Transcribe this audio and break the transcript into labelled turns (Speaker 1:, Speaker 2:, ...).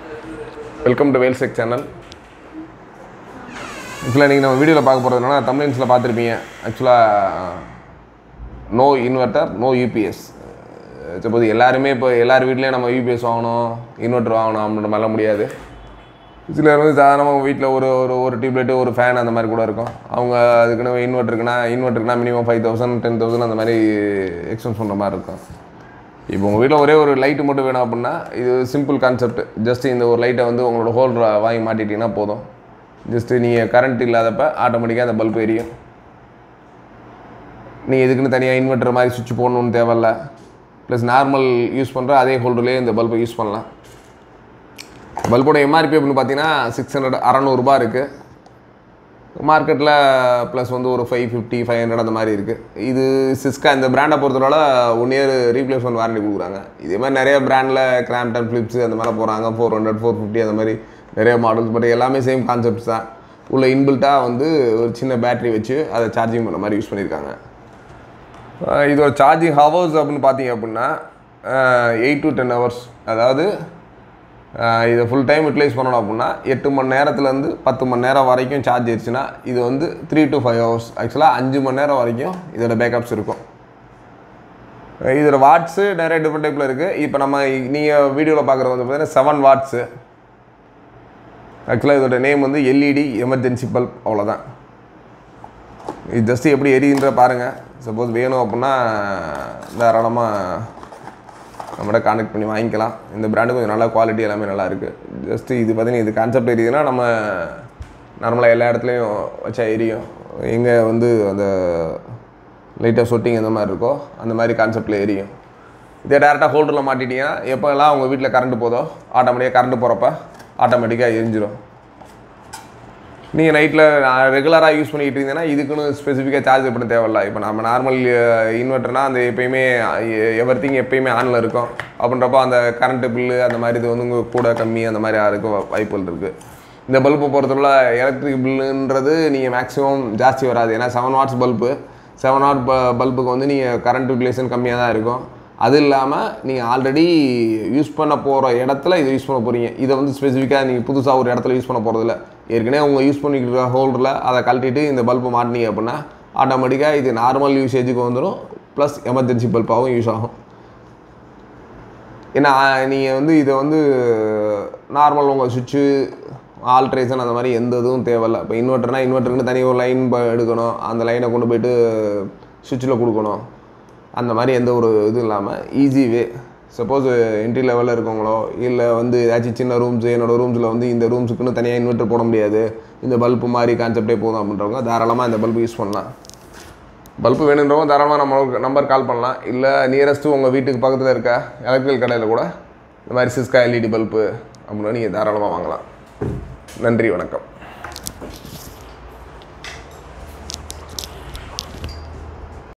Speaker 1: welcome to வேல்செக் channel ஆக்சுவலாக நீங்கள் நம்ம வீடியோவில் பார்க்க போகிறது என்னன்னா தமிழ்ஸில் பார்த்துருப்பீங்க ஆக்சுவலாக no inverter no UPS suppose எல்லாருமே இப்போ எல்லார் வீட்லேயும் நம்ம யூபிஎஸ் வாங்கணும் இன்வெர்ட்டர் வாங்கணும் அப்படின்ற மாதிரிலாம் முடியாது சிலர் வந்து சாதாரணமாக வீட்டில் ஒரு ஒரு ஒரு டியூப்லைட்டு ஒரு ஃபேன் அந்த மாதிரி கூட இருக்கும் அவங்க அதுக்குன்னு இன்வெர்ட்டருக்குன்னா இன்வெர்ட்டருக்குனா minimum five thousand ten thousand அந்த மாதிரி எக்ஸ்பென்ஸ் பண்ணுற மாதிரி இருக்கும் இப்போ உங்கள் வீட்டில் ஒரே ஒரு லைட்டு மட்டும் வேணும் அப்படின்னா இது சிம்பிள் கான்செப்ட் ஜஸ்ட் இந்த ஒரு லைட்டை வந்து உங்களோட ஹோல்டரை வாங்கி மாட்டிட்டீங்கன்னா போதும் ஜஸ்ட்டு நீங்கள் கரண்ட் இல்லாதப்ப ஆட்டோமேட்டிக்காக அந்த பல்ப் எரியும் நீங்கள் இதுக்குன்னு தனியாக இன்வெர்ட்டர் மாதிரி சுவிட்ச் போடணும்னு தேவையில்ல ப்ளஸ் நார்மல் யூஸ் பண்ணுற அதே ஹோல்டர்லேயே இந்த பல்பை யூஸ் பண்ணலாம் பல்போட எம்ஆர்பி அப்படின்னு பார்த்தீங்கன்னா சிக்ஸ் ஹண்ட்ரட் அறநூறுபா இருக்குது மார்க்கெட்டில் ப்ளஸ் வந்து ஒரு ஃபைவ் ஃபிஃப்டி ஃபைவ் ஹண்ட்ரட் அந்த மாதிரி இருக்குது இது சிஸ்கா இந்த பிராண்டை பொறுத்தவரை ஒன் இயர் ரீப்ளேஸ்மெண்ட் வாரண்டி கொடுக்குறாங்க இதே மாதிரி நிறைய பிராண்டில் கிராம்டன் ஃபிலிப்ஸ் அந்த மாதிரி போகிறாங்க ஃபோர் ஹண்ட்ரட் ஃபோர் ஃபிஃப்டி அந்த மாதிரி நிறைய மாடல்ஸ் பட் எல்லாமே சேம் கான்செப்ட்ஸ் தான் உள்ள இன்பில்ட்டாக வந்து ஒரு சின்ன பேட்டரி வச்சு அதை சார்ஜிங் பண்ண மாதிரி யூஸ் பண்ணியிருக்காங்க ஆஹ் இதோட சார்ஜிங் ஹவர்ஸ் அப்படின்னு பார்த்தீங்க அப்படின்னா எயிட் டு டென் ஹவர்ஸ் அதாவது ஆஹ் இதை ஃபுல் டைம் யூட்டிலைஸ் பண்ணணும் அப்படின்னா எட்டு மணி நேரத்துலேருந்து பத்து மணி நேரம் வரைக்கும் சார்ஜ் ஆயிடுச்சுன்னா இது வந்து த்ரீ டு ஃபைவ் ஹவர்ஸ் ஆக்சுவலாக அஞ்சு மணி நேரம் வரைக்கும் இதோட பேக்கப்ஸ் இருக்கும் ஆஹ் இதோட வாட்ஸு நிறைய டிஃப்ரெண்ட் டைப்பில் இருக்குது இப்போ நம்ம நீங்கள் வீடியோவில் பார்க்குறது வந்து பார்த்தீங்கன்னா செவன் வாட்ஸு ஆக்சுவலாக இதோட நேம் வந்து எல்இடி எமர்ஜென்சி பல்ப் அவ்வளோதான் இது ஜஸ்ட்டு எப்படி எரியுன்ற பாருங்கள் சப்போஸ் வேணும் அப்படின்னா தாராளமாக நம்மகிட்ட கான்டெக்ட் பண்ணி வாங்கிக்கலாம் இந்த பிராண்டு கொஞ்சம் நல்லா குவாலிட்டி எல்லாமே நல்லா இருக்குது ஜஸ்ட்டு இது பார்த்தீங்கன்னா இது கான்செப்ட் எரியுதுன்னா நம்ம நார்மலாக எல்லா இடத்துலையும் வச்சா எரியும் எங்கே வந்து அந்த லைட்டாக சொட்டிங் அந்த மாதிரி இருக்கோ அந்த மாதிரி கான்செப்டில் எரியும் இதே டேரெக்டாக ஹோல்டரில் மாட்டிட்டீங்கன்னா எப்போல்லாம் உங்கள் வீட்டில் கரண்ட் போதோ ஆட்டோமேட்டிக்காக கரண்ட் போகிறப்ப ஆட்டோமேட்டிக்காக எரிஞ்சிடும் நீங்கள் நைட்டில் ரெகுலராக யூஸ் பண்ணிக்கிட்டு இருந்தீங்கன்னா இதுக்குன்னு ஸ்பெசிஃபிக்காக சார்ஜ் பண்ண தேவையில்ல இப்போ நம்ம நார்மல் இன்வெர்ட்டர்னா அந்த எப்பயுமே எவர் திங் எப்பயுமே ஆனில் இருக்கும் அப்படின்றப்போ அந்த கரண்ட்டு பில்லு அந்த மாதிரி இது வந்து உங்கள் கூட கம்மி அந்த மாதிரி இருக்க வா- வாய்ப்புகள் இருக்குது இந்த பல்பை பொறுத்தவரை எலக்ட்ரிக் பில்லுன்றது நீங்கள் மேக்ஸிமம் ஜாஸ்தி வராது ஏன்னா seven watts bulb seven watt ப பல்புக்கு வந்து நீங்கள் கரண்ட் யூட்டிலேஷன் கம்மியாக தான் இருக்கும் அது இல்லாமல் நீங்கள் ஆல்ரெடி யூஸ் பண்ண போகிற இடத்துல இதை யூஸ் பண்ண போகிறீங்க இதை வந்து ஸ்பெசிஃபிக்காக நீங்கள் புதுசாக ஒரு இடத்துல யூஸ் பண்ண போகிறதில்ல ஏற்கனவே உங்கள் யூஸ் பண்ணிக்கிட்டு இருக்க ஹோல்டரில் அதை கழட்டிட்டு இந்த பல்பை மாட்டினீங்க அப்படின்னா ஆட்டோமேட்டிக்காக இது நார்மல் யூசேஜுக்கு வந்துடும் ப்ளஸ் எமர்ஜென்சி பல்பாகவும் யூஸ் ஆகும் ஏன்னா நீங்கள் வந்து இதை வந்து நார்மல் உங்கள் சுவிட்சு ஆல்ட்ரேஷன் அந்த மாதிரி எந்த இதுவும் தேவையில்ல இப்போ இன்வெர்ட்டர்னா இன்வெர்ட்டருக்குன்னு தனி ஒரு லைன் எடுக்கணும் அந்த லைனை கொண்டு போயிட்டு சுவிட்சில் கொடுக்கணும் அந்த மாதிரி எந்த ஒரு இதுவும் இல்லாமல் ஈஸி வே சப்போஸ் என்ட்ரி லெவலில் இருக்கவங்களோ இல்லை வந்து ஏதாச்சும் சின்ன ரூம்ஸ் என்னோடய ரூம்ஸில் வந்து இந்த ரூம்ஸுக்குன்னு தனியாக இன்வெர்ட்டர் போட முடியாது இந்த பல்பு மாதிரி கான்செப்டே போதும் அப்படின்றவங்க தாராளமாக இந்த பல்பு யூஸ் பண்ணலாம் பல்பு வேணுன்றவங்க தாராளமாக நம்ம நம்பர் கால் பண்ணலாம் இல்லை நியரஸ்ட்டு உங்கள் வீட்டுக்கு பக்கத்தில் இருக்க எலக்ட்ரிக்கல் கடையில் கூட இந்த மாதிரி சிஸ்கா எல்இடி பல்பு அப்படின்னா நீங்கள் தாராளமாக வாங்கலாம் நன்றி வணக்கம்